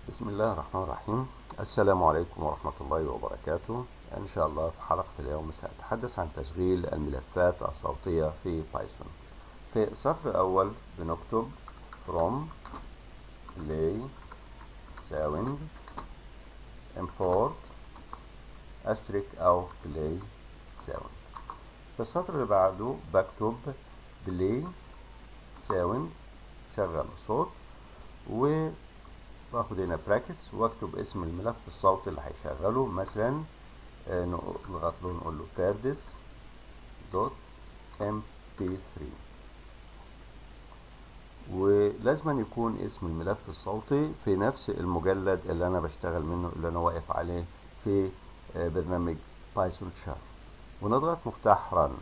بسم الله الرحمن الرحيم السلام عليكم ورحمة الله وبركاته إن شاء الله في حلقة اليوم سأتحدث عن تشغيل الملفات الصوتية في بايثون في السطر الأول بنكتب from play sound import asterisk أو play sound في السطر اللي بعده بكتب play sound شغل الصوت و باخد هنا براكتس واكتب اسم الملف الصوتي اللي هيشغله مثلا آه، نضغط له نقول له كاردس دوت ام بي 3 ولازم يكون اسم الملف الصوتي في نفس المجلد اللي انا بشتغل منه اللي انا واقف عليه في آه، برنامج بايثون شارب ونضغط مفتاح رن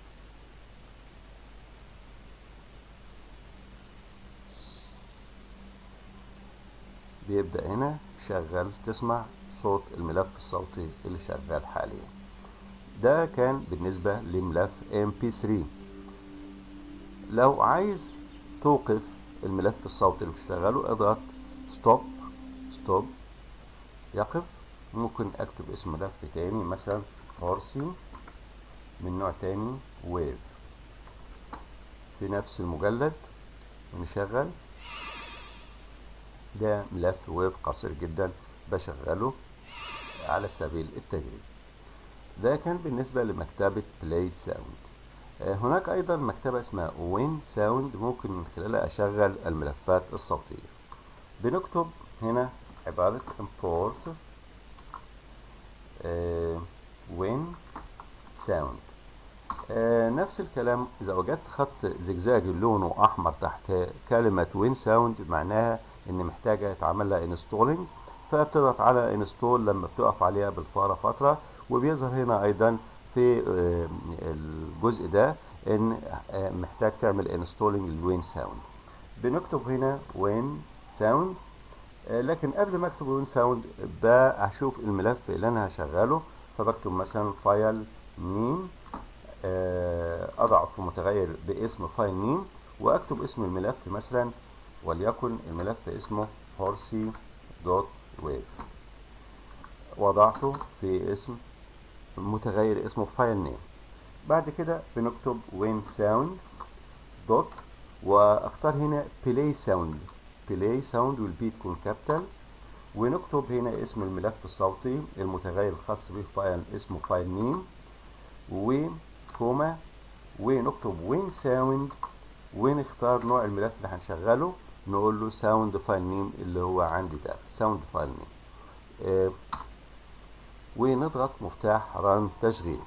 بيبدأ هنا شغال تسمع صوت الملف الصوتي اللي شغال حاليا ده كان بالنسبة لملف MP3 لو عايز توقف الملف الصوتي اللي بتشغله اضغط ستوب ستوب يقف ممكن اكتب اسم ملف تاني مثلا فارسي من نوع تاني ويف في نفس المجلد ونشغل ده ملف ويب قصير جدا بشغله على سبيل التجريب ده كان بالنسبة لمكتبة بلاي ساوند هناك أيضا مكتبة اسمها وين ساوند ممكن من خلالها أشغل الملفات الصوتية بنكتب هنا عبارة import وين ساوند نفس الكلام إذا وجدت خط زجزاج لونه أحمر تحت كلمة وين ساوند معناها ان محتاجه يتعمل لها انستولينج فبتضغط على انستول لما بتقف عليها بالفاره فتره وبيظهر هنا ايضا في الجزء ده ان محتاج تعمل انستولينج للوين ساوند بنكتب هنا وين ساوند لكن قبل ما اكتب وين ساوند بشوف الملف اللي انا هشغله فبكتب مثلا فايل نيم اضع في متغير باسم فايل نيم واكتب اسم الملف مثلا وليكن الملف اسمه هورسي دوت ويف وضعته في اسم متغير اسمه فايل نيم بعد كده بنكتب وين ساوند دوت واختار هنا بلاي ساوند بلاي ساوند والبي تكون كابيتال ونكتب هنا اسم الملف الصوتي المتغير الخاص به فايل اسمه فايل نيم وكوما ونكتب وين ساوند ونختار نوع الملف اللي هنشغله نقول له ساوند فايل نيم اللي هو عندي ده ساوند فايل نيم آه ونضغط مفتاح ران تشغيل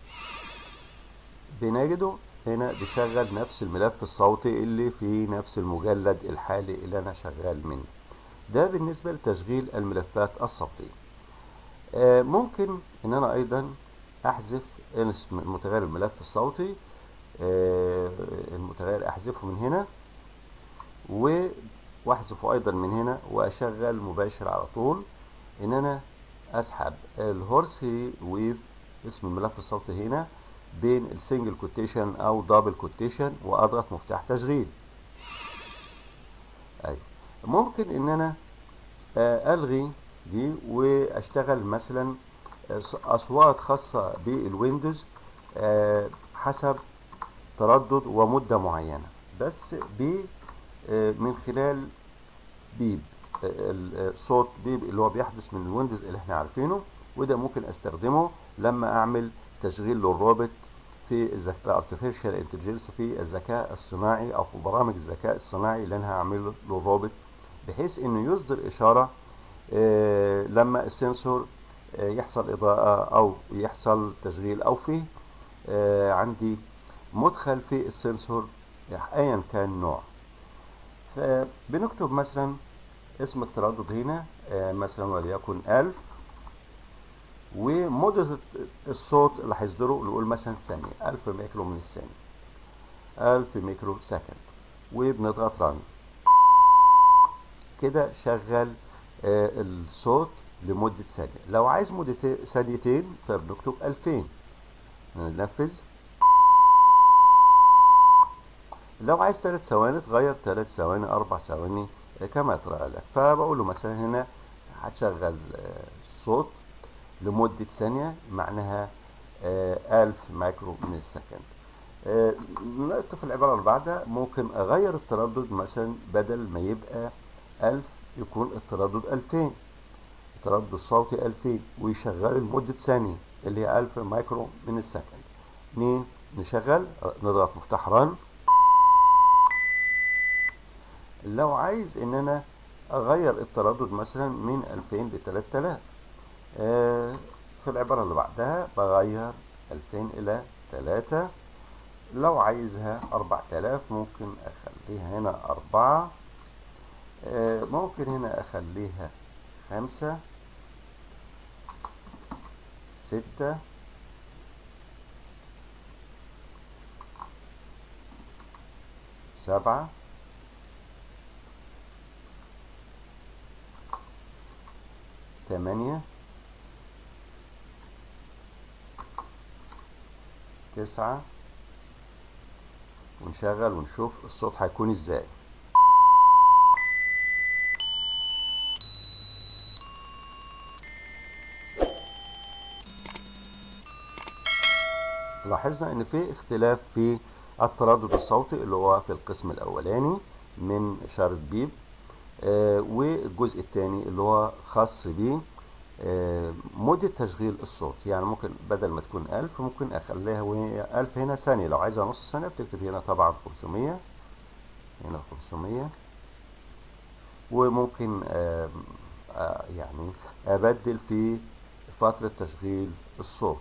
بنجده هنا بيشغل نفس الملف الصوتي اللي في نفس المجلد الحالي اللي انا شغال منه ده بالنسبة لتشغيل الملفات الصوتية آه ممكن ان انا ايضا احذف متغير الملف الصوتي آه المتغير احذفه من هنا واحذفه ايضا من هنا واشغل مباشر على طول ان انا اسحب الهورسي ويف اسم الملف الصوتي هنا بين السنجل كوتيشن او دبل كوتيشن واضغط مفتاح تشغيل ايوه ممكن ان انا الغي دي واشتغل مثلا اصوات خاصه بالويندوز حسب تردد ومده معينه بس ب من خلال بيب صوت بيب اللي هو بيحدث من الويندوز اللي احنا عارفينه وده ممكن استخدمه لما اعمل تشغيل للرابط في الذكاء artificial intelligence في الذكاء الصناعي او في برامج الذكاء الصناعي اللي انا هعمله للرابط بحيث انه يصدر اشاره لما السنسور يحصل اضاءه او يحصل تشغيل او في عندي مدخل في السنسور ايا كان نوع فبنكتب مثلا اسم التردد هنا مثلا وليكن ألف ومدة الصوت اللي هيصدره نقول مثلا ثانية ألف ميكرو من الثانية ألف ميكرو سكند وبنضغط رن كده شغل الصوت لمدة ثانية لو عايز مدة ثانيتين فبنكتب ألفين ننفذ لو عايز ثلاث ثواني تغير ثلاث ثواني أربع ثواني كما ترى لك فبقول له مثلا هنا هتشغل الصوت لمدة ثانية معناها ألف مايكرو من السكند نقطة في العبارة اللي بعدها ممكن أغير التردد مثلا بدل ما يبقى ألف يكون التردد ألفين التردد الصوتي ألفين ويشغل لمدة ثانية اللي هي ألف مايكرو من السكند اتنين نشغل نضغط مفتاح رن لو عايز ان انا اغير التردد مثلا من 2000 ل 3000 آه في العبارة اللي بعدها بغير 2000 الى 3 لو عايزها 4000 ممكن اخليها هنا 4 آه ممكن هنا اخليها 5 6 سبعة ثمانية تسعة ونشغل ونشوف الصوت هيكون ازاي لاحظنا ان في اختلاف في التردد الصوتي اللي هو في القسم الاولاني من اشارة بيب آه والجزء الثاني اللي هو خاص ب آه مدة تشغيل الصوت يعني ممكن بدل ما تكون 1000 ممكن اخليها وهي 1000 هنا ثانية لو عايزها نص ثانية بتكتب هنا طبعا 500 هنا 500 وممكن آه يعني ابدل في فترة تشغيل الصوت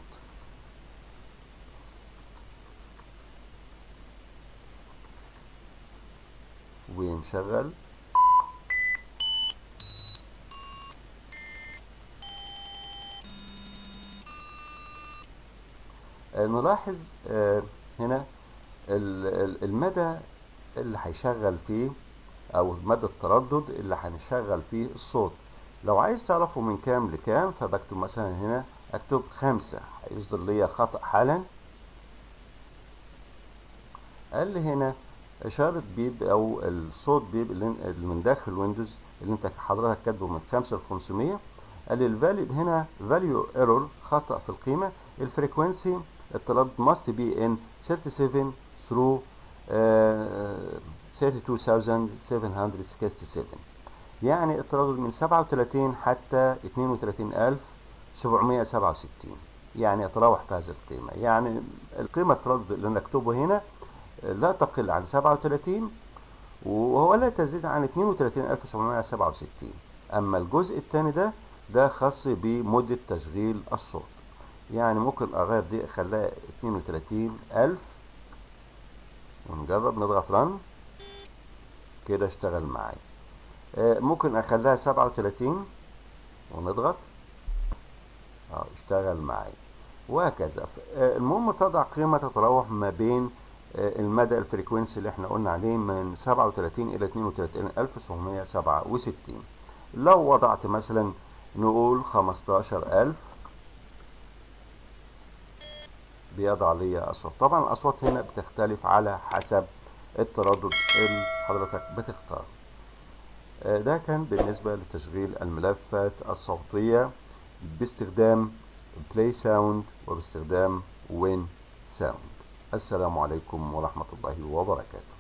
ونشغل آه نلاحظ آه هنا المدى اللي هيشغل فيه او مدى التردد اللي هنشغل فيه الصوت لو عايز تعرفه من كام لكام فبكتب مثلا هنا اكتب خمسة هيصدر لي خطأ حالا قال لي هنا اشاره بيب او الصوت بيب اللي من داخل ويندوز اللي انت حضرتك كاتبه من 5 ل 500 قال لي الفاليد هنا فاليو ايرور خطا في القيمه الفريكوينسي التردد must be in 37 through uh, 32767 يعني التردد من 37 حتى 32767 يعني يتراوح في هذه القيمه يعني القيمه التردد اللي نكتبه هنا لا تقل عن 37 وهو لا تزيد عن 32767 اما الجزء الثاني ده ده خاص بمدة تشغيل الصوت يعني ممكن اغير دي اخليها 32000 ونجرب نضغط رن كده اشتغل معايا ممكن اخليها 37 ونضغط اه اشتغل معايا وهكذا المهم تضع قيمة تتراوح ما بين المدى الفريكونسي اللي احنا قلنا عليه من 37 الى 32767 لو وضعت مثلا نقول 15000 بيضع لي اصوات طبعا الاصوات هنا بتختلف على حسب التردد اللي حضرتك بتختار ده كان بالنسبة لتشغيل الملفات الصوتية باستخدام بلاي ساوند وباستخدام وين ساوند السلام عليكم ورحمة الله وبركاته